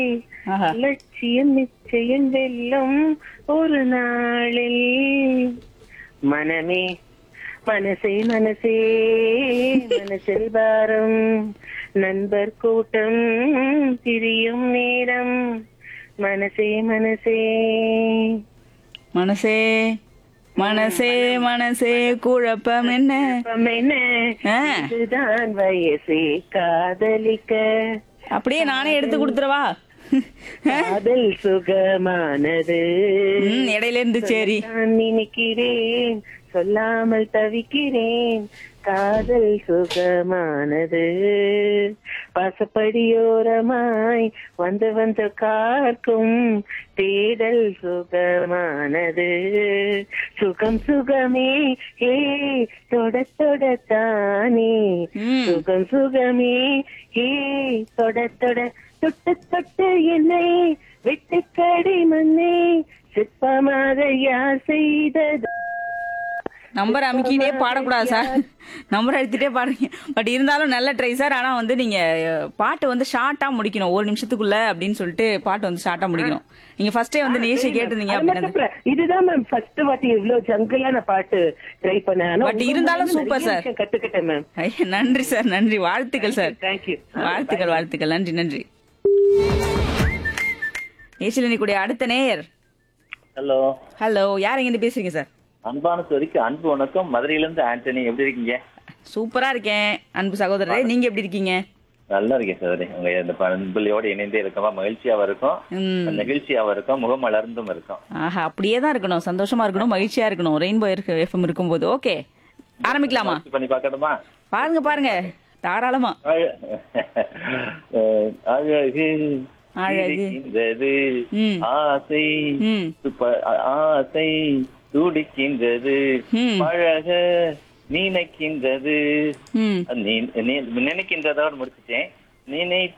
ஆஹா லட்சியம் நிச்சயம் வெல்லும் ஒரு நாளில் மனமே மனசே மனசே மனசில் பாரம் நண்பர் கூட்டம் பிரியும் நேரம் மனசே மனசே மனசே மனசே மனசே குழப்பம் என்ன அப்பம் என்ன ஆ. இதுதான் வயசே காதலிக்க அப்படியே நானே எடுத்து கொடுத்துறவா காதல் சுகமானது ம் இடையில இருந்து சரி நான் நினைக்கிறேன் சொல்லாமல் தவிக்கிறேன் காதல் சுகமானது பாசப்படியோரமாய் வந்து வந்து காக்கும் தேடல் சுகமானது சுகம் சுகமே ஏ தொட தொடத்தானே ம். சுகம் சுகமே ஏ தொட தொட தொட்டு தொட்டு என்னை வெட்டுக்கடி மண்ணே சிற்பமாக யார் செய்தது நம்பர் அமுக்கிட்டே பாடக்கூடாது சார் நம்பர் எடுத்துட்டே பாடுறீங்க பட் இருந்தாலும் நல்ல ட்ரை சார் ஆனா வந்து நீங்க அஹ், பாட்டு வந்து ஷார்ட்டா முடிக்கணும் ஒரு நிமிஷத்துக்குள்ள அப்படின்னு சொல்லிட்டு பாட்டு வந்து ஷார்ட்டா முடிக்கணும் நீங்க ஃபர்ஸ்டே வந்து நேசி கேட்டிருந்தீங்க அது மட்டும் அப்படின்னா இல்ல. இதுதான் மேம் ஃபர்ஸ்ட் வாட்டி இவ்வளவு ஜங்கலான பாட்டு ட்ரை பண்ணேன் ஆனா But உங்க இருந்தாலும் மூலமா super, நிறைய sir. விஷயம் கத்துக்கிட்டேன் மேம் ஐயா, நன்றி சார் நன்றி வாழ்த்துக்கள் சார் தேங்க்யூ வாழ்த்துக்கள் வாழ்த்துக்கள் நன்றி நன்றி ஏசில கூடிய அடுத்த நேயர் ஹலோ ஹலோ யார் இருந்து பேசுறீங்க சார் அன்பான சோதிக்கு அன்பு வணக்கம் மதுரையில இருந்து ஆண்டனி எப்படி இருக்கீங்க சூப்பரா இருக்கேன் அன்பு சகோதரரே நீங்க எப்படி இருக்கீங்க நல்லா இருக்கேன் சோதரி உங்க இந்த பண்புலையோட இணைந்தே இருக்கவா மகிழ்ச்சியாவும் இருக்கும் ம். நெகிழ்ச்சியாவும் இருக்கும் முகம் மலர்ந்தும் இருக்கும் ஆஹா அப்படியே தான் இருக்கணும் சந்தோஷமா இருக்கணும் மகிழ்ச்சியா இருக்கணும் ரெயின்போ எஃப்எம் இருக்கும்போது ஓகே ஆரம்பிக்கலாமா முயற்சி பண்ணி பார்க்கணுமா பாருங்க பாருங்க தாராளமா அழ- அஹ், அழகு அழகு. இருக்கின்றது ம். ஆசை ம் துப்ப- ஆசை துடிக்கின்றது ம். பழக நினைக்கின்றது ம் நீ- நீ- நினைக்கின்றதோட முடிச்சுட்டேன் நினை